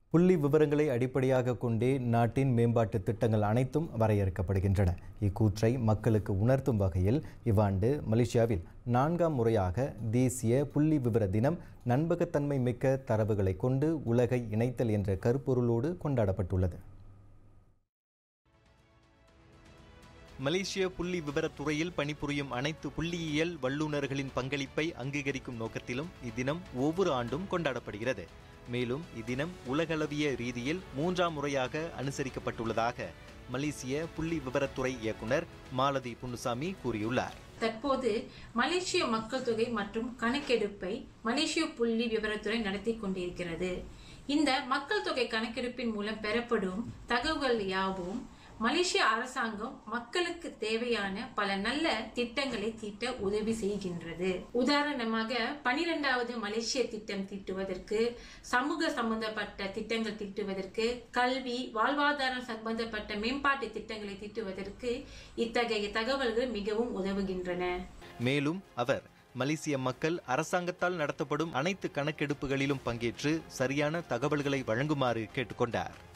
புள்ளி விவரங்களை அடிப்படையாக கொண்டே நாட்டின் மேம்பாட்டு திட்டங்கள் அனைத்தும் வரையறுக்கப்படுகின்றன இக்கூற்றை மக்களுக்கு உணர்த்தும் வகையில் இவ்வாண்டு மலேசியாவில் நான்காம் முறையாக தேசிய புள்ளி விவர தினம் நண்பகத்தன்மை மிக்க தரவுகளை கொண்டு உலகை இணைத்தல் என்ற கருப்பொருளோடு கொண்டாடப்பட்டுள்ளது மலேசிய புள்ளி விவரத்துறையில் பணிபுரியும் அனைத்து புள்ளியியல் வல்லுநர்களின் பங்களிப்பை அங்கீகரிக்கும் நோக்கத்திலும் இத்தினம் ஒவ்வொரு ஆண்டும் கொண்டாடப்படுகிறது மேலும் இத்தினம் உலகளவிய ரீதியில் மூன்றாம் முறையாக அனுசரிக்கப்பட்டுள்ளதாக மலேசிய புள்ளி விவரத்துறை இயக்குனர் மாலதி புன்னுசாமி கூறியுள்ளார் தற்போது மலேசிய மக்கள் தொகை மற்றும் கணக்கெடுப்பை மலேசிய புள்ளி விவரத்துறை நடத்தி கொண்டிருக்கிறது இந்த மக்கள் தொகை கணக்கெடுப்பின் மூலம் பெறப்படும் தகவல்கள் யாவும் மலேசிய அரசாங்கம் மக்களுக்கு தேவையான பல நல்ல திட்டங்களை தீட்ட உதவி செய்கின்றது உதாரணமாக பனிரெண்டாவது மலேசிய திட்டம் தீட்டுவதற்கு சமூக சம்பந்தப்பட்ட திட்டங்கள் தீட்டுவதற்கு கல்வி வாழ்வாதாரம் சம்பந்தப்பட்ட மேம்பாட்டு திட்டங்களை தீட்டுவதற்கு இத்தகைய தகவல்கள் மிகவும் உதவுகின்றன மேலும் அவர் மலேசிய மக்கள் அரசாங்கத்தால் நடத்தப்படும் அனைத்து கணக்கெடுப்புகளிலும் பங்கேற்று சரியான தகவல்களை வழங்குமாறு கேட்டுக்கொண்டார்